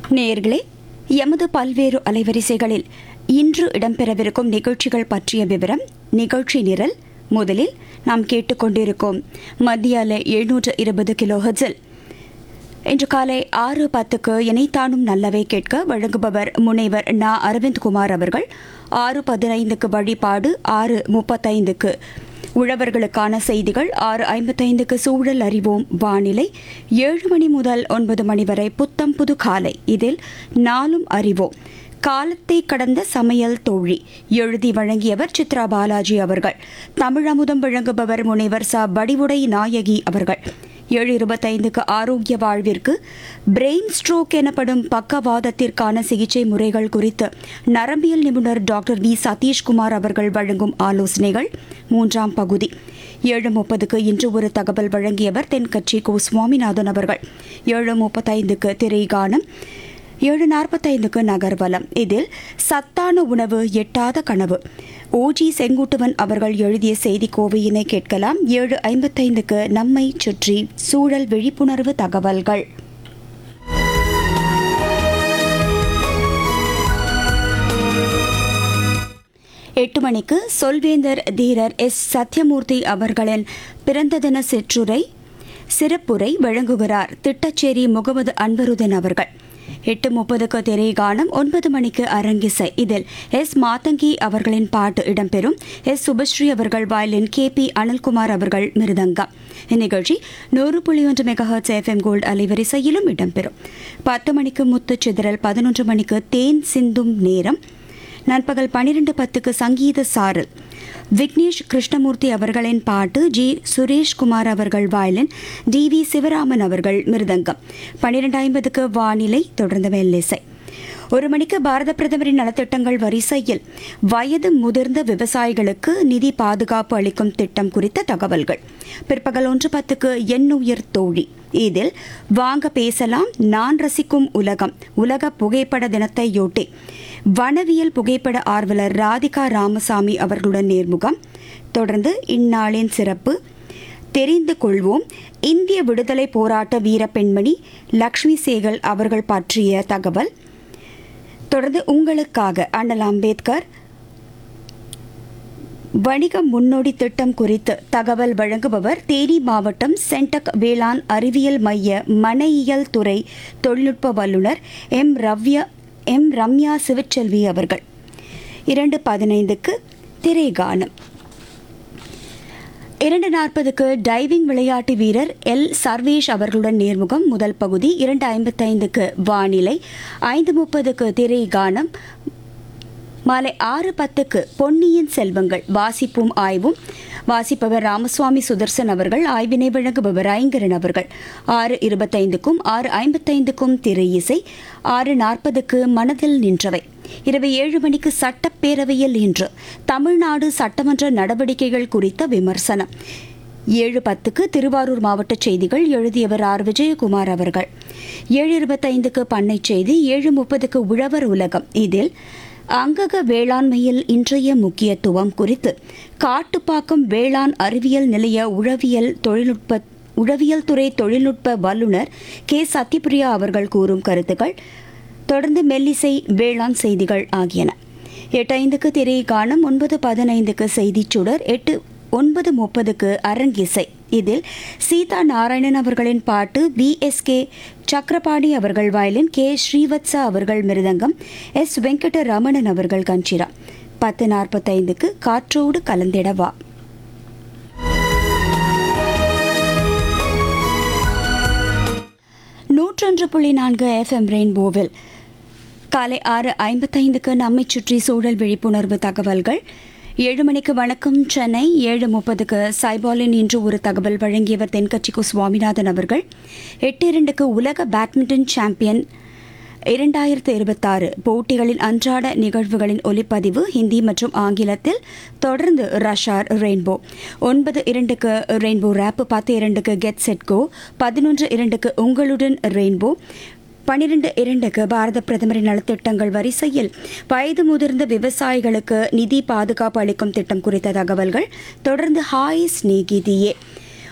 நேயர்களே எமது பல்வேறு அலைவரிசைகளில் இன்று இடம்பெறவிருக்கும் நிகழ்ச்சிகள் பற்றிய விவரம் நிகழ்ச்சி நிரல் முதலில் நாம் கேட்டுக்கொண்டிருக்கும் மத்திய அலை எழுநூற்று இருபது கிலோ ஹெர்ட்ஸில் இன்று காலை ஆறு பத்துக்கு இணைத்தானும் நல்லவை கேட்க வழங்குபவர் முனைவர் நா அரவிந்த்குமார் அவர்கள் ஆறு பதினைந்துக்கு வழிபாடு ஆறு முப்பத்தைந்துக்கு உழவர்களுக்கான செய்திகள் ஆறு ஐம்பத்தைந்துக்கு சூழல் அறிவோம் வானிலை ஏழு மணி முதல் ஒன்பது மணி வரை புத்தம் புது காலை இதில் நாளும் அறிவோம் காலத்தை கடந்த சமையல் தோழி எழுதி வழங்கியவர் சித்ரா பாலாஜி அவர்கள் தமிழமுதம் வழங்குபவர் முனைவர் ச வடிவுடை நாயகி அவர்கள் ஏழு இருபத்தைந்துக்கு ஆரோக்கிய வாழ்விற்கு பிரெயின் ஸ்ட்ரோக் எனப்படும் பக்கவாதத்திற்கான சிகிச்சை முறைகள் குறித்து நரம்பியல் நிபுணர் டாக்டர் வி சதீஷ்குமார் அவர்கள் வழங்கும் ஆலோசனைகள் மூன்றாம் பகுதி ஏழு முப்பதுக்கு இன்று ஒரு தகவல் வழங்கியவர் தென்கட்சி கோ சுவாமிநாதன் அவர்கள் ஏழு முப்பத்தைந்துக்கு திரைகானம் ஏழு நாற்பத்தைந்துக்கு நகர்வலம் இதில் சத்தான உணவு எட்டாத கனவு ஓஜி செங்குட்டுவன் அவர்கள் எழுதிய செய்தி கோவையினை கேட்கலாம் ஏழு ஐம்பத்தைந்துக்கு நம்மை சுற்றி சூழல் விழிப்புணர்வு தகவல்கள் எட்டு மணிக்கு சொல்வேந்தர் தீரர் எஸ் சத்யமூர்த்தி அவர்களின் பிறந்த தின சிற்றுரை சிறப்புரை வழங்குகிறார் திட்டச்சேரி முகமது அன்வருதன் அவர்கள் எட்டு முப்பதுக்கு திரைகானம் ஒன்பது மணிக்கு அரங்கிசை இதில் எஸ் மாதங்கி அவர்களின் பாட்டு இடம்பெறும் எஸ் சுபஸ்ரீ அவர்கள் வயலின் கே பி அனில்குமார் அவர்கள் மிருதங்கம் இந்நிகழ்ச்சி நூறு புள்ளி ஒன்று மெகாஹர்ட்ஸ் எஃப்எம் கோல்டு அலைவரிசையிலும் இடம்பெறும் பத்து மணிக்கு முத்து சிதறல் பதினொன்று மணிக்கு தேன் சிந்தும் நேரம் நண்பகல் பனிரெண்டு பத்துக்கு சங்கீத சாரல் விக்னேஷ் கிருஷ்ணமூர்த்தி அவர்களின் பாட்டு ஜி சுரேஷ்குமார் அவர்கள் வயலின் டி வி சிவராமன் அவர்கள் மிருதங்கம் பனிரெண்டு ஐம்பதுக்கு வானிலை தொடர்ந்து மெல்லிசை ஒரு மணிக்கு பாரத பிரதமரின் நலத்திட்டங்கள் வரிசையில் வயது முதிர்ந்த விவசாயிகளுக்கு நிதி பாதுகாப்பு அளிக்கும் திட்டம் குறித்த தகவல்கள் பிற்பகல் ஒன்று பத்துக்கு எண்ணுயிர் தோழி இதில் வாங்க பேசலாம் நான் ரசிக்கும் உலகம் உலக புகைப்பட தினத்தையொட்டி வனவியல் புகைப்பட ஆர்வலர் ராதிகா ராமசாமி அவர்களுடன் நேர்முகம் தொடர்ந்து இந்நாளின் சிறப்பு தெரிந்து கொள்வோம் இந்திய விடுதலை போராட்ட வீர பெண்மணி லக்ஷ்மி சேகல் அவர்கள் பற்றிய தகவல் தொடர்ந்து உங்களுக்காக அண்ணல் அம்பேத்கர் வணிக முன்னோடி திட்டம் குறித்து தகவல் வழங்குபவர் தேனி மாவட்டம் சென்டக் வேளாண் அறிவியல் மைய மனையியல் துறை தொழில்நுட்ப வல்லுநர் எம் ரவ்யா எம் ரம்யா சிவச்செல்வி அவர்கள் இரண்டு பதினைந்துக்கு திரைகானம் இரண்டு நாற்பதுக்கு டைவிங் விளையாட்டு வீரர் எல் சர்வேஷ் அவர்களுடன் நேர்முகம் முதல் பகுதி இரண்டு ஐம்பத்தைந்துக்கு வானிலை ஐந்து முப்பதுக்கு திரை கானம் மாலை ஆறு பத்துக்கு பொன்னியின் செல்வங்கள் வாசிப்பும் ஆய்வும் வாசிப்பவர் ராமசுவாமி சுதர்சன் அவர்கள் ஆய்வினை வழங்குபவர் ஐங்கரன் அவர்கள் ஆறு இருபத்தைந்துக்கும் ஆறு ஐம்பத்தைந்துக்கும் திரை இசை ஆறு நாற்பதுக்கு மனதில் நின்றவை இரவு ஏழு மணிக்கு சட்டப்பேரவையில் இன்று தமிழ்நாடு சட்டமன்ற நடவடிக்கைகள் குறித்த விமர்சனம் ஏழு பத்துக்கு திருவாரூர் மாவட்ட செய்திகள் எழுதியவர் ஆர் விஜயகுமார் அவர்கள் ஏழு இருபத்தைந்துக்கு பண்ணை செய்தி ஏழு முப்பதுக்கு உழவர் உலகம் இதில் அங்கக வேளாண்மையில் இன்றைய முக்கியத்துவம் குறித்து காட்டுப்பாக்கம் வேளாண் அறிவியல் நிலைய உழவியல் தொழில்நுட்ப உழவியல் துறை தொழில்நுட்ப வல்லுநர் கே சத்யபிரியா அவர்கள் கூறும் கருத்துக்கள் தொடர்ந்து மெல்லிசை வேளாண் செய்திகள் ஆகியன எட்டு ஐந்துக்கு திரை காணும் ஒன்பது பதினைந்துக்கு செய்திச் சுடர் எட்டு ஒன்பது முப்பதுக்கு அரங்கிசை இதில் சீதா நாராயணன் அவர்களின் பாட்டு வி எஸ் கே சக்கரபாணி அவர்கள் வயலின் கே ஸ்ரீவத்சா அவர்கள் மிருதங்கம் எஸ் வெங்கட ரமணன் அவர்கள் கஞ்சிரா பத்து நாற்பத்தைந்துக்கு காற்றோடு கலந்திடவா நூற்றொன்று புள்ளி நான்கு எஃப்எம் ரெயின்போவில் காலை ஆறு ஐம்பத்தைந்துக்கு நம்மை சுற்றி சூழல் விழிப்புணர்வு தகவல்கள் ஏழு மணிக்கு வணக்கம் சென்னை ஏழு முப்பதுக்கு சைபாலின் இன்று ஒரு தகவல் வழங்கியவர் தென்கட்சிக்கு சுவாமிநாதன் அவர்கள் எட்டு இரண்டுக்கு உலக பேட்மிண்டன் சாம்பியன் இரண்டாயிரத்து இருபத்தாறு போட்டிகளின் அன்றாட நிகழ்வுகளின் ஒலிப்பதிவு ஹிந்தி மற்றும் ஆங்கிலத்தில் தொடர்ந்து ரஷார் ரெயின்போ ஒன்பது இரண்டுக்கு ரெயின்போ ரேப் பத்து இரண்டுக்கு கெட் செட் கோ பதினொன்று இரண்டுக்கு உங்களுடன் ரெயின்போ பனிரெண்டு இரண்டுக்கு பாரத பிரதமரின் நலத்திட்டங்கள் வரிசையில் வயது முதிர்ந்த விவசாயிகளுக்கு நிதி பாதுகாப்பு அளிக்கும் திட்டம் குறித்த தகவல்கள் தொடர்ந்து ஹாய் ஸ்நேகிதியே